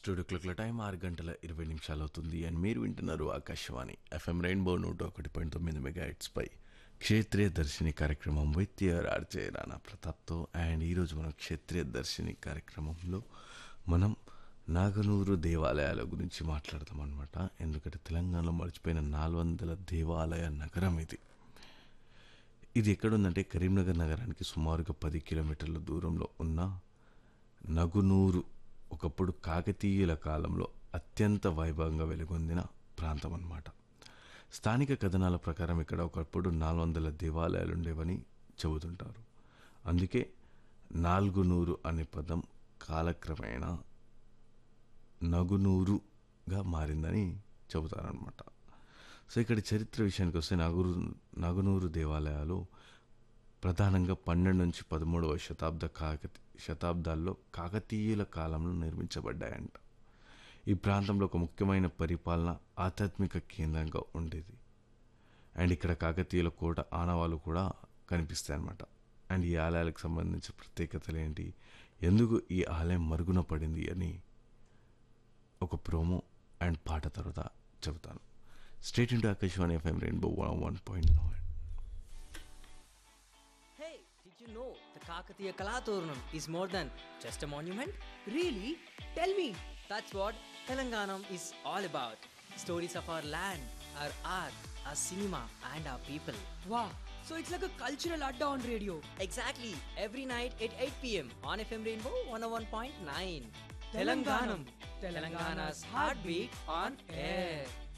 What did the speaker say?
Studio క్లాక్ల time ఆరు గంటల ఇరవై నిమిషాలు అవుతుంది అండ్ మీరు వింటున్నారు ఆకాశవాణి ఎఫ్ఎం రెయిన్బో నూట ఒకటి పాయింట్ తొమ్మిది మెగా పై క్షేత్రీయ దర్శిని కార్యక్రమం విత్ యువర్ ఆర్జే రాణా ప్రతాప్తో అండ్ ఈరోజు మనం క్షేత్రీయ దర్శిని కార్యక్రమంలో మనం నాగనూరు దేవాలయాల గురించి మాట్లాడతాం అనమాట ఎందుకంటే తెలంగాణలో మర్చిపోయిన నాలుగు వందల దేవాలయ నగరం ఇది ఇది ఎక్కడుందంటే కరీంనగర్ నగరానికి సుమారుగా పది కిలోమీటర్ల దూరంలో ఉన్న నగునూరు ఒకప్పుడు కాకతీయుల కాలంలో అత్యంత వైభవంగా వెలుగొందిన ప్రాంతం అన్నమాట స్థానిక కథనాల ప్రకారం ఇక్కడ ఒకప్పుడు నాలుగు వందల దేవాలయాలు ఉండేవని చెబుతుంటారు అందుకే నాలుగు నూరు అనే పదం కాలక్రమేణా నగునూరుగా మారిందని చెబుతారనమాట సో ఇక్కడ చరిత్ర విషయానికి వస్తే నగురు నగునూరు దేవాలయాలు ప్రధానంగా పన్నెండు నుంచి పదమూడవ శతాబ్ద కాకతి శతాబ్దాల్లో కాకతీయుల కాలంలో నిర్మించబడ్డాయంట ఈ ప్రాంతంలో ఒక ముఖ్యమైన పరిపాలన ఆధ్యాత్మిక కేంద్రంగా ఉండేది అండ్ ఇక్కడ కాకతీయుల కోట ఆనవాళ్ళు కూడా కనిపిస్తాయి అన్నమాట అండ్ ఈ ఆలయాలకు సంబంధించిన ప్రత్యేకతలు ఏంటి ఎందుకు ఈ ఆలయం మరుగున పడింది అని ఒక ప్రోమో అండ్ పాట తర్వాత చెబుతాను state into Akashvani FM rainbow one one point nine Hey, did you know the Kakatiya Kalaturnam is more than just a monument? Really? Tell me. That's what Telanganam is all about. Stories of our land, our art, our cinema, and our people. Wow. So it's like a cultural adda on radio. Exactly, every night at 8 pm on FM Rainbow 101.9. Telanganam. Telangana's heartbeat on air.